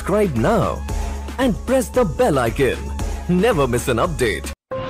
subscribe now and press the bell icon. Never miss an update.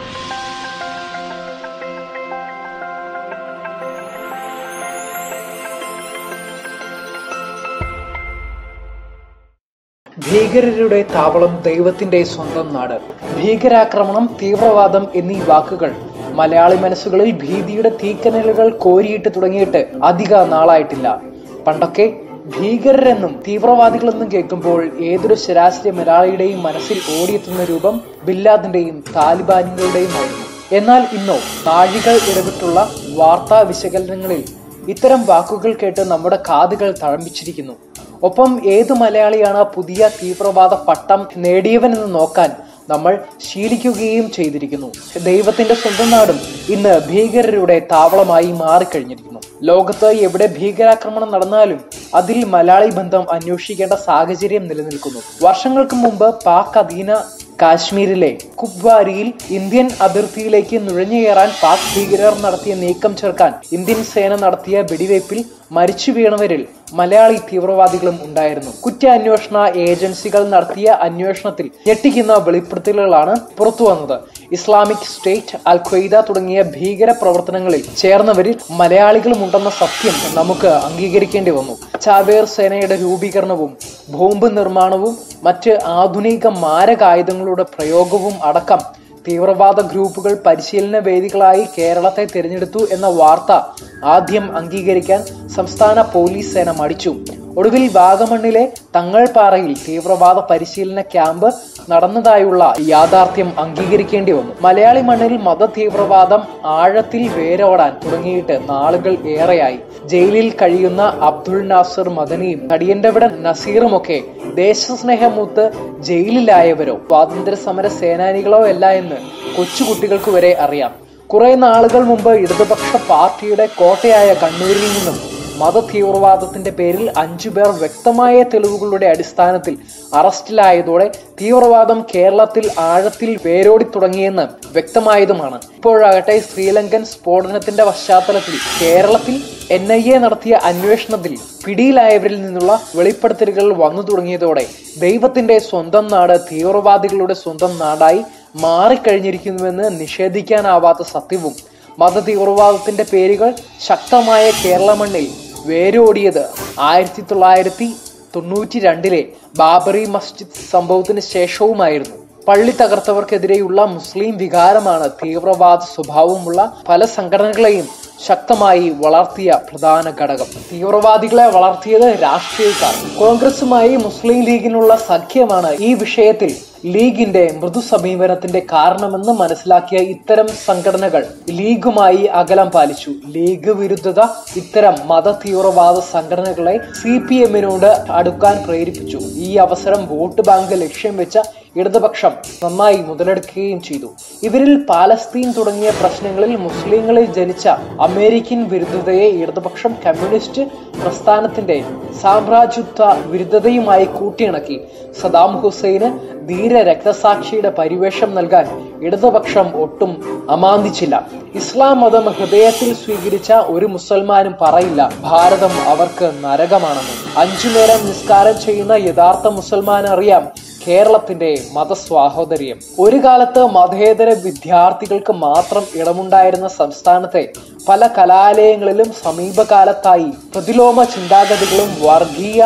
ഭീകരരുടെ താവളം ദൈവത്തിന്റെ സ്വന്തം നാട് ഭീകരാക്രമണം തീവ്രവാദം എന്നീ വാക്കുകൾ മലയാളി മനസ്സുകളിൽ ഭീതിയുടെ തീക്കനലുകൾ കോരിയിട്ട് തുടങ്ങിയിട്ട് അധിക നാളായിട്ടില്ല പണ്ടൊക്കെ ഭീകരരെന്നും തീവ്രവാദികളെന്നും കേൾക്കുമ്പോൾ ഏതൊരു ശരാശരി മലയാളിയുടെയും മനസ്സിൽ ഓടിയെത്തുന്ന രൂപം ബില്ലാദിന്റെയും താലിബാനുകളുടെയും ആയിരുന്നു എന്നാൽ ഇന്നോ നാഴികൾ ഇടവിട്ടുള്ള വാർത്താ വിശകലനങ്ങളിൽ ഇത്തരം വാക്കുകൾ കേട്ട് നമ്മുടെ കാതുകൾ തഴമ്പിച്ചിരിക്കുന്നു ഒപ്പം ഏത് മലയാളിയാണ് പുതിയ തീവ്രവാദ പട്ടം നേടിയവനെന്ന് നോക്കാൻ നമ്മൾ ശീലിക്കുകയും ചെയ്തിരിക്കുന്നു ദൈവത്തിന്റെ സ്വന്തം നാടും ഇന്ന് ഭീകരരുടെ താവളമായി മാറിക്കഴിഞ്ഞിരിക്കുന്നു ലോകത്ത് എവിടെ ഭീകരാക്രമണം നടന്നാലും അതിൽ മലയാളി ബന്ധം അന്വേഷിക്കേണ്ട സാഹചര്യം നിലനിൽക്കുന്നു വർഷങ്ങൾക്ക് മുമ്പ് പാക് അധീന കാശ്മീരിലെ കുപ്വാരിയിൽ ഇന്ത്യൻ അതിർത്തിയിലേക്ക് നുഴഞ്ഞുകയറാൻ പാക് ഭീകരർ നടത്തിയ നീക്കം ചേർക്കാൻ ഇന്ത്യൻ സേന നടത്തിയ വെടിവയ്പിൽ മരിച്ചു വീണവരിൽ മലയാളി തീവ്രവാദികളും ഉണ്ടായിരുന്നു കുറ്റാന്വേഷണ ഏജൻസികൾ നടത്തിയ അന്വേഷണത്തിൽ ഞെട്ടിക്കുന്ന വെളിപ്പെടുത്തലുകളാണ് പുറത്തു വന്നത് ഇസ്ലാമിക് സ്റ്റേറ്റ് അൽ ഖ്വയ്ദ തുടങ്ങിയ ഭീകര പ്രവർത്തനങ്ങളിൽ ചേർന്നവരിൽ മലയാളികളും ഉണ്ടെന്ന സത്യം നമുക്ക് അംഗീകരിക്കേണ്ടി വന്നു ചാവേർ സേനയുടെ രൂപീകരണവും ബോംബ് നിർമ്മാണവും മറ്റ് ആധുനിക മാരകായുധങ്ങളുടെ പ്രയോഗവും അടക്കം തീവ്രവാദ ഗ്രൂപ്പുകൾ പരിശീലന വേദികളായി കേരളത്തെ തിരഞ്ഞെടുത്തു എന്ന വാർത്ത ആദ്യം അംഗീകരിക്കാൻ സംസ്ഥാന പോലീസ് സേന മടിച്ചു ഒടുവിൽ വാഗമണ്ണിലെ തങ്ങൾപാറയിൽ തീവ്രവാദ പരിശീലന ക്യാമ്പ് നടന്നതായുള്ള യാഥാർത്ഥ്യം അംഗീകരിക്കേണ്ടി വന്നു മലയാളി മണ്ണിൽ മത തീവ്രവാദം ആഴത്തിൽ വേരോടാൻ തുടങ്ങിയിട്ട് നാളുകൾ ഏറെയായി ജയിലിൽ കഴിയുന്ന അബ്ദുൾ നാസർ മദനിയും കടിയന്തവിട നസീറുമൊക്കെ ദേശസ്നേഹമൂത്ത് ജയിലിലായവരോ സ്വാതന്ത്ര്യ സമര സേനാനികളോ അല്ല എന്ന് കൊച്ചുകുട്ടികൾക്ക് വരെ അറിയാം കുറെ നാളുകൾ മുമ്പ് ഇടതുപക്ഷ പാർട്ടിയുടെ കോട്ടയായ കണ്ണൂരിൽ നിന്നും മത തീവ്രവാദത്തിന്റെ പേരിൽ അഞ്ചു പേർ വ്യക്തമായ തെളിവുകളുടെ അടിസ്ഥാനത്തിൽ അറസ്റ്റിലായതോടെ തീവ്രവാദം കേരളത്തിൽ ആഴത്തിൽ വേരോടി തുടങ്ങിയെന്ന് വ്യക്തമായതുമാണ് ഇപ്പോഴാകട്ടെ ശ്രീലങ്കൻ സ്ഫോടനത്തിന്റെ പശ്ചാത്തലത്തിൽ കേരളത്തിൽ എൻ ഐ എ നടത്തിയ അന്വേഷണത്തിൽ പിടിയിലായവരിൽ നിന്നുള്ള വെളിപ്പെടുത്തലുകൾ വന്നു തുടങ്ങിയതോടെ ദൈവത്തിന്റെ സ്വന്തം നാട് തീവ്രവാദികളുടെ സ്വന്തം നാടായി മാറിക്കഴിഞ്ഞിരിക്കുന്നുവെന്ന് നിഷേധിക്കാനാവാത്ത സത്യവും മത തീവ്രവാദത്തിന്റെ പേരുകൾ ശക്തമായ കേരള മണ്ണിൽ വേരോടിയത് ആയിരത്തി തൊള്ളായിരത്തി തൊണ്ണൂറ്റി രണ്ടിലെ ബാബറി മസ്ജിദ് സംഭവത്തിന് ശേഷവുമായിരുന്നു പള്ളി തകർത്തവർക്കെതിരെയുള്ള മുസ്ലിം വികാരമാണ് തീവ്രവാദ സ്വഭാവമുള്ള പല സംഘടനകളെയും ശക്തമായി വളർത്തിയ പ്രധാന ഘടകം തീവ്രവാദികളെ വളർത്തിയത് രാഷ്ട്രീയക്കാർ കോൺഗ്രസുമായി മുസ്ലിം ലീഗിനുള്ള സഖ്യമാണ് ഈ വിഷയത്തിൽ ലീഗിന്റെ മൃദു സമീപനത്തിന്റെ കാരണമെന്ന് മനസ്സിലാക്കിയ ഇത്തരം സംഘടനകൾ ലീഗുമായി അകലം പാലിച്ചു ലീഗ് വിരുദ്ധത ഇത്തരം മത തീവ്രവാദ സംഘടനകളെ സി പി എമ്മിനോട് അടുക്കാൻ പ്രേരിപ്പിച്ചു ഈ അവസരം വോട്ട് ബാങ്ക് ലക്ഷ്യം വെച്ച ഇടതുപക്ഷം നന്നായി മുതലെടുക്കുകയും ചെയ്തു ഇവരിൽ പാലസ്തീൻ തുടങ്ങിയ പ്രശ്നങ്ങളിൽ മുസ്ലിങ്ങളിൽ ജനിച്ച അമേരിക്കൻ വിരുദ്ധതയെ ഇടതുപക്ഷം കമ്മ്യൂണിസ്റ്റ് പ്രസ്ഥാനത്തിന്റെ സാമ്രാജ്യത്വ വിരുദ്ധതയുമായി കൂട്ടിയിണക്കി സദാം ഹുസൈന് ധീര രക്തസാക്ഷിയുടെ പരിവേഷം നൽകാൻ ഇടതുപക്ഷം ഒട്ടും അമാന്തിച്ചില്ല ഇസ്ലാം മതം ഹൃദയത്തിൽ സ്വീകരിച്ച ഒരു മുസൽമാനും പറയില്ല ഭാരതം അവർക്ക് നരകമാണെന്ന് അഞ്ചു നേരം നിസ്കാരം ചെയ്യുന്ന യഥാർത്ഥ മുസൽമാൻ അറിയാം കേരളത്തിന്റെ മതസ്വാഹോദര്യം ഒരു കാലത്ത് മതേതര വിദ്യാർത്ഥികൾക്ക് മാത്രം ഇടമുണ്ടായിരുന്ന സംസ്ഥാനത്തെ പല കലാലയങ്ങളിലും സമീപകാലത്തായി പ്രതിലോമ ചിന്താഗതികളും വർഗീയ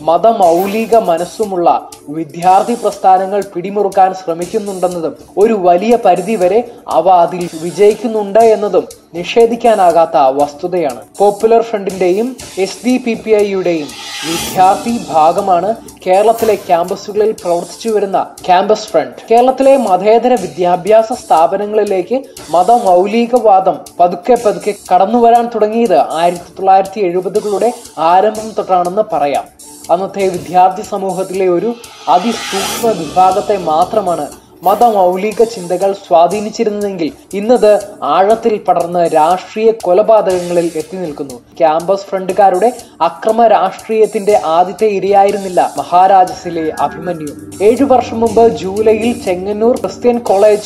മതമൗലിക മനസ്സുമുള്ള വിദ്യാർത്ഥി പ്രസ്ഥാനങ്ങൾ പിടിമുറുക്കാൻ ശ്രമിക്കുന്നുണ്ടെന്നതും ഒരു വലിയ പരിധി വരെ അവ അതിൽ വിജയിക്കുന്നുണ്ട് എന്നതും നിഷേധിക്കാനാകാത്ത വസ്തുതയാണ് പോപ്പുലർ ഫ്രണ്ടിന്റെയും എസ് ഡി പി പി ഐയുടെയും വിദ്യാർത്ഥി ഭാഗമാണ് കേരളത്തിലെ ക്യാമ്പസുകളിൽ പ്രവർത്തിച്ചു വരുന്ന ക്യാമ്പസ് ഫ്രണ്ട് കേരളത്തിലെ മതേതര വിദ്യാഭ്യാസ സ്ഥാപനങ്ങളിലേക്ക് മതമൗലികവാദം പതുക്കെ പതുക്കെ കടന്നുവരാൻ തുടങ്ങിയത് ആയിരത്തി തൊള്ളായിരത്തി എഴുപതുകളുടെ ആരംഭം തൊട്ടാണെന്ന് പറയാം അന്നത്തെ വിദ്യാർത്ഥി സമൂഹത്തിലെ ഒരു അതിസൂക്ഷ്മ വിഭാഗത്തെ മാത്രമാണ് മതമൗലിക ചിന്തകൾ സ്വാധീനിച്ചിരുന്നതെങ്കിൽ ഇന്നത് ആഴത്തിൽ പടർന്ന് രാഷ്ട്രീയ കൊലപാതകങ്ങളിൽ എത്തി നിൽക്കുന്നു ക്യാമ്പസ് ഫ്രണ്ടുകാരുടെ അക്രമ രാഷ്ട്രീയത്തിന്റെ ആദ്യത്തെ ഇരയായിരുന്നില്ല മഹാരാജസിലെ അഭിമന്യു ഏഴു വർഷം മുമ്പ് ജൂലൈയിൽ ചെങ്ങന്നൂർ ക്രിസ്ത്യൻ കോളേജ്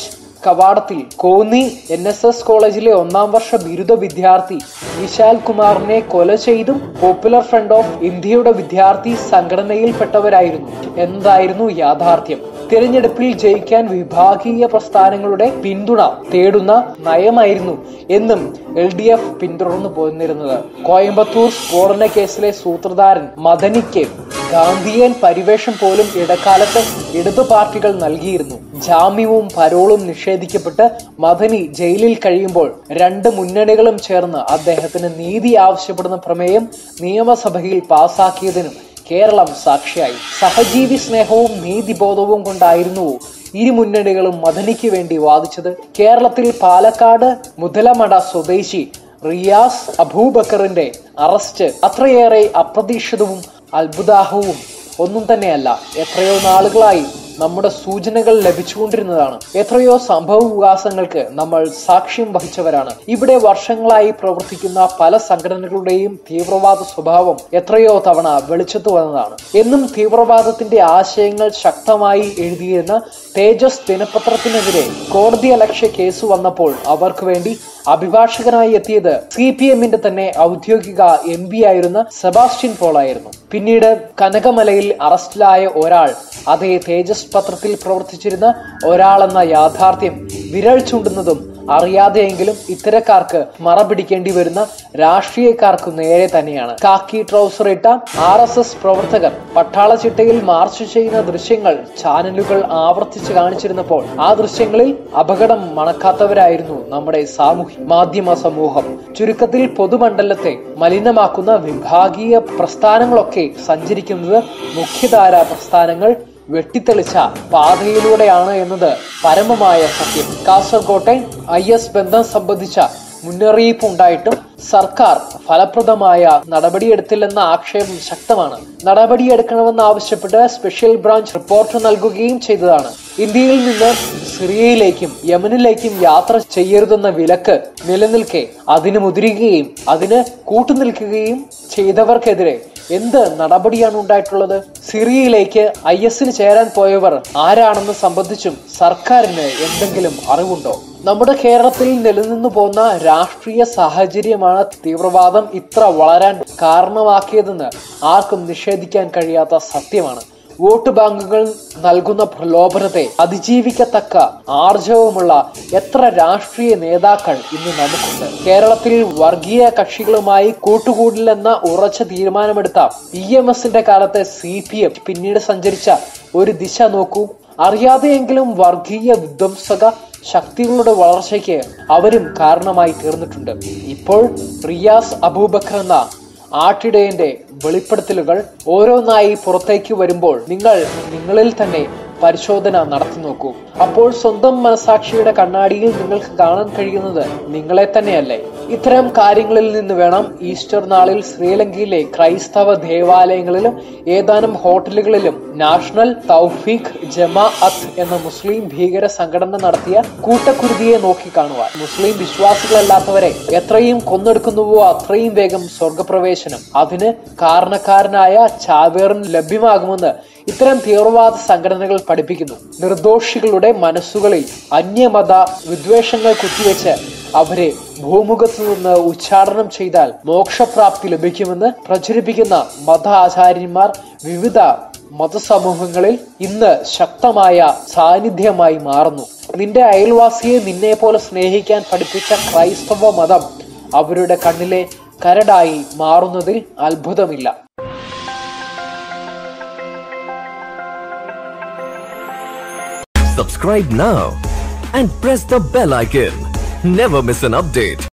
കവാടത്തിൽ കോന്നി എൻ എസ് എസ് കോളേജിലെ ഒന്നാം വർഷ ബിരുദ വിദ്യാർത്ഥി വിശാൽ കുമാറിനെ കൊല ചെയ്തും പോപ്പുലർ ഫ്രണ്ട് ഓഫ് ഇന്ത്യയുടെ വിദ്യാർത്ഥി സംഘടനയിൽപ്പെട്ടവരായിരുന്നു എന്നതായിരുന്നു യാഥാർത്ഥ്യം തിരഞ്ഞെടുപ്പിൽ ജയിക്കാൻ വിഭാഗീയ പ്രസ്ഥാനങ്ങളുടെ പിന്തുണ തേടുന്ന നയമായിരുന്നു എന്നും എൽ ഡി എഫ് പിന്തുടർന്നു പോന്നിരുന്നത് കോയമ്പത്തൂർ സ്ഫോടന കേസിലെ സൂത്രധാരൻ മദനിക്ക് ഗാന്ധിയൻ പരിവേഷം പോലും ഇടക്കാലത്ത് ഇടതു പാർട്ടികൾ നൽകിയിരുന്നു ജാമ്യവും പരോളും നിഷേധിക്കപ്പെട്ട് മദനി ജയിലിൽ കഴിയുമ്പോൾ രണ്ട് മുന്നണികളും ചേർന്ന് അദ്ദേഹത്തിന് നീതി ആവശ്യപ്പെടുന്ന പ്രമേയം നിയമസഭയിൽ പാസാക്കിയതിനും കേരളം സാക്ഷിയായി സഹജീവി സ്നേഹവും നീതിബോധവും കൊണ്ടായിരുന്നു ഇരു മുന്നണികളും മദനിക്ക് വേണ്ടി വാദിച്ചത് കേരളത്തിൽ പാലക്കാട് മുതലമട സ്വദേശി റിയാസ് അബൂബക്കറിന്റെ അറസ്റ്റ് അത്രയേറെ അപ്രതീക്ഷിതവും അത്ഭുതാഹവും ഒന്നും തന്നെയല്ല എത്രയോ നാളുകളായി നമ്മുടെ സൂചനകൾ ലഭിച്ചുകൊണ്ടിരുന്നതാണ് എത്രയോ സംഭവ വികാസങ്ങൾക്ക് നമ്മൾ സാക്ഷ്യം വഹിച്ചവരാണ് ഇവിടെ വർഷങ്ങളായി പ്രവർത്തിക്കുന്ന പല സംഘടനകളുടെയും തീവ്രവാദ സ്വഭാവം എത്രയോ തവണ വെളിച്ചത്തു വന്നതാണ് എന്നും തീവ്രവാദത്തിന്റെ ആശയങ്ങൾ ശക്തമായി എഴുതിയിരുന്ന തേജസ് ദിനപത്രത്തിനെതിരെ കോടതി അലക്ഷ്യ കേസ് വന്നപ്പോൾ അവർക്ക് വേണ്ടി അഭിഭാഷകനായി എത്തിയത് സി പി എമ്മിന്റെ തന്നെ ഔദ്യോഗിക എം പി ആയിരുന്ന സെബാസ്റ്റ്യൻ പോൾ ആയിരുന്നു പിന്നീട് കനകമലയിൽ അറസ്റ്റിലായ ഒരാൾ അതേ തേജസ് പത്രത്തിൽ പ്രവർത്തിച്ചിരുന്ന ഒരാളെന്ന യാഥാർത്ഥ്യം വിരൽ ചൂണ്ടുന്നതും അറിയാതെയെങ്കിലും ഇത്തരക്കാർക്ക് മറ പിടിക്കേണ്ടി വരുന്ന രാഷ്ട്രീയക്കാർക്ക് നേരെ തന്നെയാണ് കാക്കി ട്രൗസർ ഇട്ട ആർ എസ് എസ് പ്രവർത്തകർ പട്ടാള ചിട്ടയിൽ മാർച്ച് ചെയ്യുന്ന ദൃശ്യങ്ങൾ ചാനലുകൾ ആവർത്തിച്ച് കാണിച്ചിരുന്നപ്പോൾ ആ ദൃശ്യങ്ങളിൽ അപകടം മണക്കാത്തവരായിരുന്നു നമ്മുടെ സാമൂഹ്യ മാധ്യമ സമൂഹം ചുരുക്കത്തിൽ പൊതുമണ്ഡലത്തെ മലിനമാക്കുന്ന വിഭാഗീയ പ്രസ്ഥാനങ്ങളൊക്കെ സഞ്ചരിക്കുന്നത് മുഖ്യധാര പ്രസ്ഥാനങ്ങൾ വെട്ടിത്തെളിച്ച പാതയിലൂടെയാണ് എന്നത് പരമമായ സത്യം കാസർകോട്ടെ ഐ എസ് ബന്ധം സംബന്ധിച്ച മുന്നറിയിപ്പ് ഉണ്ടായിട്ടും സർക്കാർ ഫലപ്രദമായ നടപടിയെടുത്തില്ലെന്ന ആക്ഷേപം ശക്തമാണ് നടപടിയെടുക്കണമെന്ന് ആവശ്യപ്പെട്ട് സ്പെഷ്യൽ ബ്രാഞ്ച് റിപ്പോർട്ട് നൽകുകയും ചെയ്തതാണ് ഇന്ത്യയിൽ നിന്ന് സിറിയയിലേക്കും യമനിലേക്കും യാത്ര ചെയ്യരുതെന്ന വിലക്ക് നിലനിൽക്കെ അതിന് മുതിരുകയും അതിന് കൂട്ടുനിൽക്കുകയും ചെയ്തവർക്കെതിരെ എന്ത് നടപടിയാണ് ഉണ്ടായിട്ടുള്ളത് സിറിയയിലേക്ക് ഐ എസിന് ചേരാൻ പോയവർ ആരാണെന്ന് സംബന്ധിച്ചും സർക്കാരിന് എന്തെങ്കിലും അറിവുണ്ടോ നമ്മുടെ കേരളത്തിൽ നിലനിന്നു പോന്ന രാഷ്ട്രീയ സാഹചര്യമാണ് തീവ്രവാദം ഇത്ര വളരാൻ കാരണമാക്കിയതെന്ന് ആർക്കും നിഷേധിക്കാൻ കഴിയാത്ത സത്യമാണ് വോട്ട് ബാങ്കുകൾ നൽകുന്ന പ്രലോഭനത്തെ അതിജീവിക്കത്തക്ക ആർജവമുള്ള എത്ര രാഷ്ട്രീയ നേതാക്കൾ ഇന്ന് നമുക്കുണ്ട് കേരളത്തിൽ വർഗീയ കക്ഷികളുമായി കൂട്ടുകൂടില്ലെന്ന ഉറച്ച തീരുമാനമെടുത്ത ഇ എം എസിന്റെ കാലത്തെ സി പി എം പിന്നീട് സഞ്ചരിച്ച ഒരു ദിശ നോക്കൂ അറിയാതെയെങ്കിലും വർഗീയ വിധ്വംസക ശക്തികളുടെ വളർച്ചയ്ക്ക് അവരും കാരണമായി തീർന്നിട്ടുണ്ട് ഇപ്പോൾ റിയാസ് അബൂബക്കർ എന്ന ആട്ടിടയന്റെ വെളിപ്പെടുത്തലുകൾ ഓരോന്നായി പുറത്തേക്ക് വരുമ്പോൾ നിങ്ങൾ നിങ്ങളിൽ തന്നെ പരിശോധന നടത്തി നോക്കൂ അപ്പോൾ സ്വന്തം മനസാക്ഷിയുടെ കണ്ണാടിയിൽ നിങ്ങൾക്ക് കാണാൻ കഴിയുന്നത് നിങ്ങളെ തന്നെയല്ലേ ഇത്തരം കാര്യങ്ങളിൽ നിന്ന് വേണം ഈസ്റ്റർ നാളിൽ ശ്രീലങ്കയിലെ ക്രൈസ്തവ ദേവാലയങ്ങളിലും ഏതാനും ഹോട്ടലുകളിലും നാഷണൽ തൗഫീഖ് ജമാ അത്ത് എന്ന മുസ്ലിം ഭീകര സംഘടന നടത്തിയ കൂട്ടക്കുരുതിയെ നോക്കിക്കാണുവാൻ മുസ്ലിം വിശ്വാസികളല്ലാത്തവരെ എത്രയും കൊന്നെടുക്കുന്നുവോ അത്രയും വേഗം സ്വർഗപ്രവേശനം അതിന് കാരണക്കാരനായ ചാവേറിന് ലഭ്യമാകുമെന്ന് ഇത്തരം തീവ്രവാദ സംഘടനകൾ പഠിപ്പിക്കുന്നു നിർദോഷികളുടെ മനസ്സുകളിൽ അന്യമത വിദ്വേഷങ്ങൾ കുത്തിവെച്ച് അവരെ ഭൂമുഖത്ത് നിന്ന് ഉച്ചാടനം ചെയ്താൽ മോക്ഷപ്രാപ്തി ലഭിക്കുമെന്ന് പ്രചരിപ്പിക്കുന്ന മത ആചാര്യന്മാർ വിവിധ മതസമൂഹങ്ങളിൽ ഇന്ന് ശക്തമായ സാന്നിധ്യമായി മാറുന്നു നിന്റെ അയൽവാസിയെ നിന്നെ പോലെ സ്നേഹിക്കാൻ പഠിപ്പിച്ച ക്രൈസ്തവ മതം അവരുടെ കണ്ണിലെ കരടായി മാറുന്നതിൽ അത്ഭുതമില്ല Subscribe now and press the bell icon. Never miss an update.